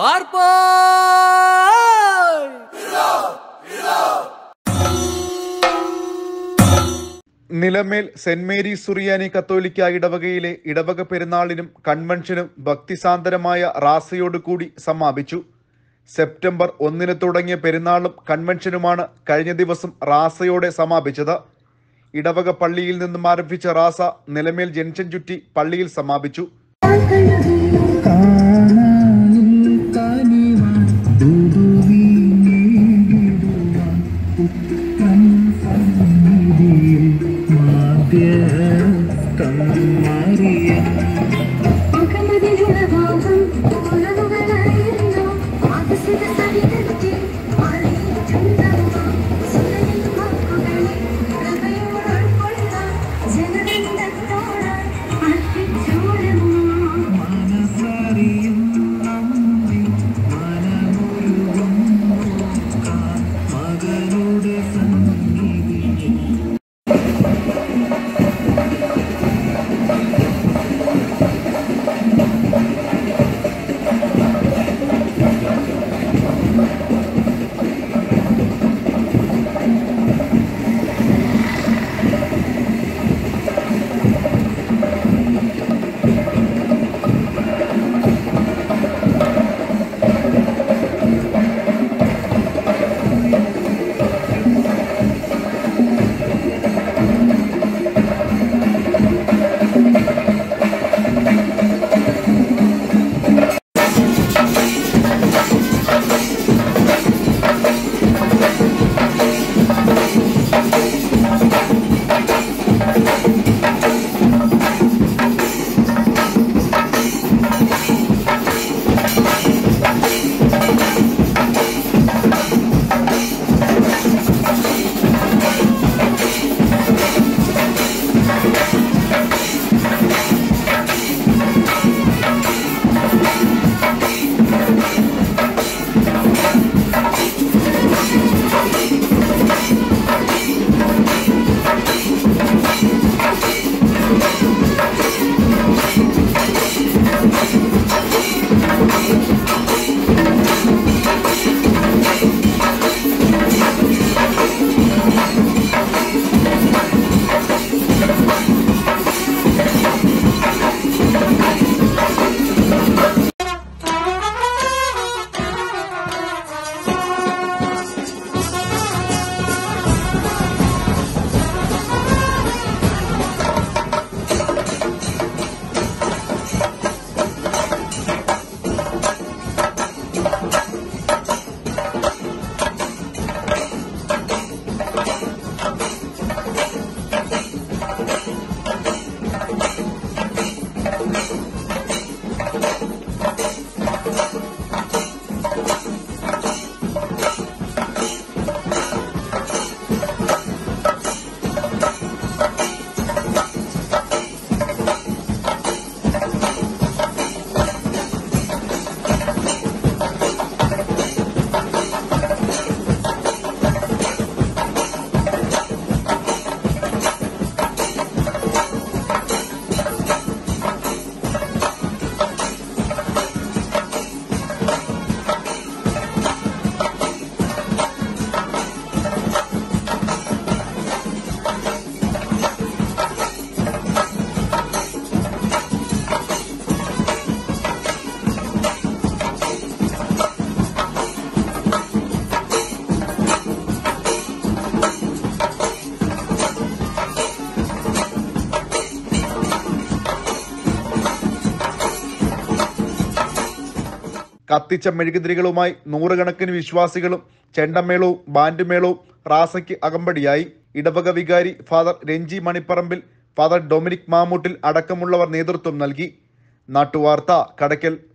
ആർപ്പാ Nilamel Saint Mary's സുറിയാനി കത്തോലിക്ക ഇടവകയിലെ ഇടവക പെരുന്നാളിനും കൺവെൻഷനും ഭക്തിസാന്ദ്രമായ റാസയോട് കൂടി സമാപിച്ചു സെപ്റ്റംബർ ഒന്നിന് തുടങ്ങിയ പെരുന്നാളും കൺവെൻഷനുമാണ് കഴിഞ്ഞ ദിവസം റാസയോടെ സമാപിച്ചത് ഇടവക പള്ളിയിൽ നിന്നും ആരംഭിച്ച റാസ നിലമേൽ ജംഗ്ഷൻ ചുറ്റി പള്ളിയിൽ സമാപിച്ചു കാണാനും കനിവാൻ ദുദുവീടുവാൻ പുത്രൻ സന്നിധിയിൽ മാധ്യസ്ഥം മറിയം ജനതോടാൻ മനസ്സറിയും നമ്മിൽ മനമൊരുകും നോക്കാൻ മകനുടെ സന്നിധിയിൽ കത്തിച്ച മെഴുകുതിരികളുമായി നൂറുകണക്കിന് വിശ്വാസികളും ചെണ്ടമേളവും ബാൻഡുമേളവും റാസയ്ക്ക് അകമ്പടിയായി ഇടവക വികാരി father Ranji Manipparambil father Dominic Mamoottil അടക്കമുള്ളവർ നേതൃത്വം നൽകി നാട്ടുവാർത്ത കടയ്ക്കൽ